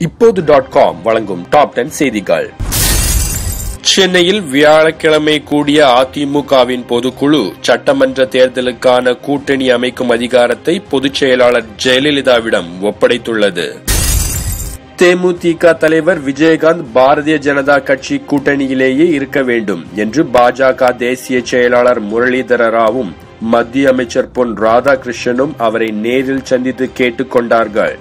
இப்போது dot com வழங்கும் top ten செய்திகள் சென்னையில் வியாழக்கிழமை கூடிய அதிமுகவின் பொதுக்குழு சட்டமன்ற தேர்தலுக்கான கூட்டணி அமைக்கும் அதிகாரத்தை பொதுச் செயலாளர் ஜெயலலிதாவிடம் ஒப்படைத்துள்ளது தேமுதிக தலைவர் விஜயகாந்த் பாரதிய ஜனதா கட்சி கூட்டணியிலேயே இருக்க வேண்டும் என்று பாஜக தேசிய செயலாளர் முரளிதர ராவும் மத்திய அமைச்சர் பொன் ராதாகிருஷ்ணனும் அவரை நேரில் சந்தித்து கேட்டுக் கொண்டார்கள்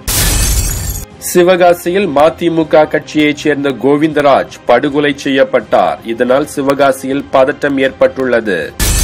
சிவகாசியில் மதிமுக கட்சியைச் சேர்ந்த கோவிந்தராஜ் படுகொலை செய்யப்பட்டார் இதனால் சிவகாசியில் பதட்டம் ஏற்பட்டுள்ளது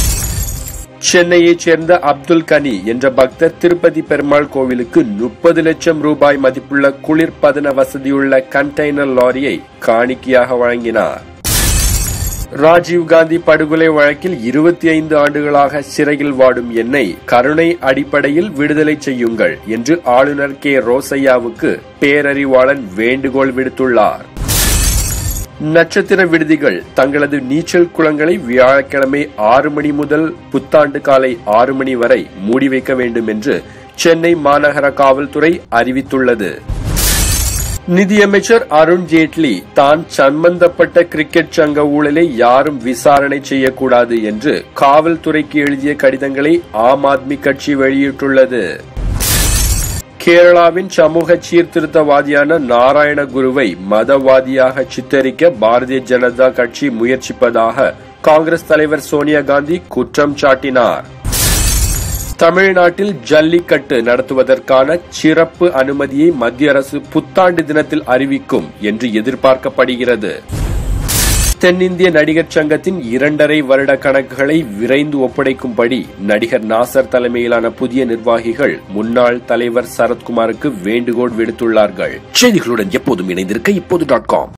சென்னையைச் சேர்ந்த அப்துல் கனி என்ற பக்தர் திருப்பதி பெருமாள் கோவிலுக்கு முப்பது லட்சம் ரூபாய் மதிப்புள்ள குளிர்பதன வசதியுள்ள கண்டெய்னர் லாரியை காணிக்கையாக வழங்கினார் ராஜீவ்காந்தி படுகொலை வழக்கில் இருபத்தி ஐந்து ஆண்டுகளாக சிறையில் வாடும் என்னை கருணை அடிப்படையில் விடுதலை செய்யுங்கள் என்று ஆளுநர் கே ரோசையாவுக்கு பேரறிவாளன் வேண்டுகோள் விடுத்துள்ளார் நட்சத்திர விடுதிகள் தங்களது நீச்சல் குளங்களை வியாழக்கிழமை ஆறு மணி முதல் புத்தாண்டு காலை ஆறு மணி வரை மூடி வைக்க வேண்டும் என்று சென்னை மாநகர காவல்துறை அறிவித்துள்ளது நிதியமைச்சர் அருண் ஜேட்லி தான் சம்பந்தப்பட்ட கிரிக்கெட் சங்க ஊழலை யாரும் விசாரணை செய்யக்கூடாது என்று காவல்துறைக்கு எழுதிய கடிதங்களை ஆம் ஆத்மி கட்சி வெளியிட்டுள்ளது கேரளாவின் சமூக சீர்திருத்தவாதியான நாராயண குருவை மதவாதியாக சித்தரிக்க பாரதிய ஜனதா கட்சி முயற்சிப்பதாக காங்கிரஸ் தலைவர் சோனியா காந்தி குற்றம் சாட்டினார் தமிழ்நாட்டில் ஜல்லிக்கட்டு நடத்துவதற்கான சிறப்பு அனுமதியை மத்திய அரசு புத்தாண்டு தினத்தில் அறிவிக்கும் என்று எதிர்பார்க்கப்படுகிறது தென்னிந்திய நடிகர் சங்கத்தின் இரண்டரை வருட கணக்குகளை விரைந்து ஒப்படைக்கும்படி நடிகர் நாசர் தலைமையிலான புதிய நிர்வாகிகள் முன்னாள் தலைவர் சரத்குமாருக்கு வேண்டுகோள் விடுத்துள்ளார்கள் செய்திகளுடன் எப்போதும் இணைந்திருக்க இப்போது டாட் காம்